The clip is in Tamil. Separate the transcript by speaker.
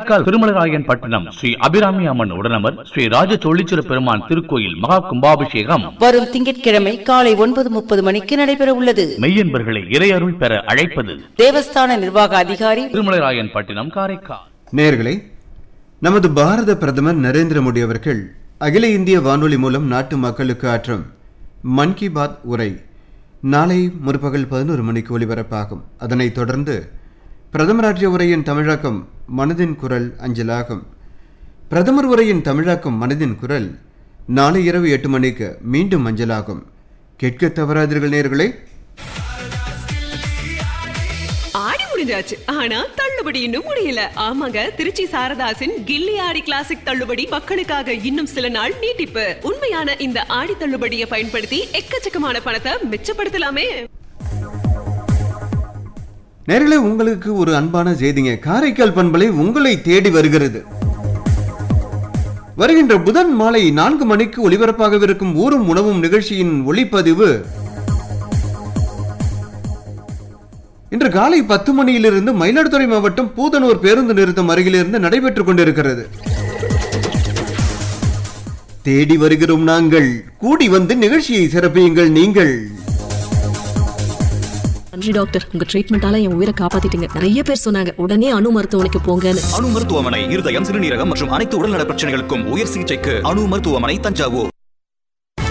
Speaker 1: காரைக்கால் திருமலராயன் பட்டணம் ஸ்ரீ அபிராமி அம்மன் உடனமர் ஸ்ரீ ராஜ தொழிச்சிர பெருமான் திருக்கோயில் மகா கும்பாபிஷேகம்
Speaker 2: வரும் திங்கட்கிழமை காலை ஒன்பது முப்பது மணிக்கு நடைபெற உள்ளது
Speaker 1: மெய்யன்பர்களை இறையருள் பெற அழைப்பது
Speaker 2: தேவஸ்தான நிர்வாக அதிகாரி
Speaker 1: திருமலராயன் பட்டினம் காரைக்கால்
Speaker 3: நேர்களே நமது பாரத பிரதமர் நரேந்திர மோடி அவர்கள் அகில இந்திய வானொலி மூலம் நாட்டு மக்களுக்கு ஆற்றும் மன் கி பாத் உரை நாளை முற்பகல் பதினோரு மணிக்கு ஒலிபரப்பாகும் அதனைத் தொடர்ந்து பிரதமர் ஆற்றிய உரையின் தமிழாக்கம் மனதின் குரல் அஞ்சலாகும் பிரதமர் உரையின் தமிழாக்கம் மனதின் குரல் நாளை இரவு எட்டு மணிக்கு மீண்டும் அஞ்சலாகும் கேட்க தவறாதீர்கள் நேர்களே
Speaker 4: ஆடி முடிஞ்சாச்சு ஆனா தள்ளுபடி இன்னும் முடியல ஆமாங்க திருச்சி சாரதாசின் கில்லி ஆடி கிளாசிக் தள்ளுபடி மக்களுக்காக இன்னும் சில நாள் நீட்டிப்பு உண்மையான இந்த ஆடி தள்ளுபடியை பயன்படுத்தி எக்கச்சக்கமான பணத்தை மிச்சப்படுத்தலாமே
Speaker 3: நேர்களே உங்களுக்கு ஒரு அன்பான செய்திங்க காரைக்கால் பண்பலை உங்களை தேடி வருகிறது வருகின்ற புதன் மாலை நான்கு மணிக்கு ஒலிபரப்பாகவிருக்கும் ஊரும் உணவும் நிகழ்ச்சியின் ஒளிப்பதிவு இன்று காலை பத்து மணியிலிருந்து மயிலாடுதுறை மாவட்டம் பூதனூர் பேருந்து நிறுத்தம் அருகிலிருந்து நடைபெற்றுக் கொண்டிருக்கிறது தேடி வருகிறோம் நாங்கள் கூடி வந்து நிகழ்ச்சியை சிறப்பியுங்கள் நீங்கள்
Speaker 5: நன்றி டாக்டர் உங்க ட்ரீட்மெண்டால என் உயிரை காப்பாத்திட்டீங்க நிறைய பேர் சொன்னாங்க உடனே அணு மருத்துவமனைக்கு போங்கன்னு
Speaker 6: அணு மருத்துவமனை இருதயம் சிறுநீரகம் மற்றும் அனைத்து உடல்நல பிரச்சனைகளுக்கும் உயர் சிகிச்சைக்கு அணு மருத்துவமனை தஞ்சாவூர்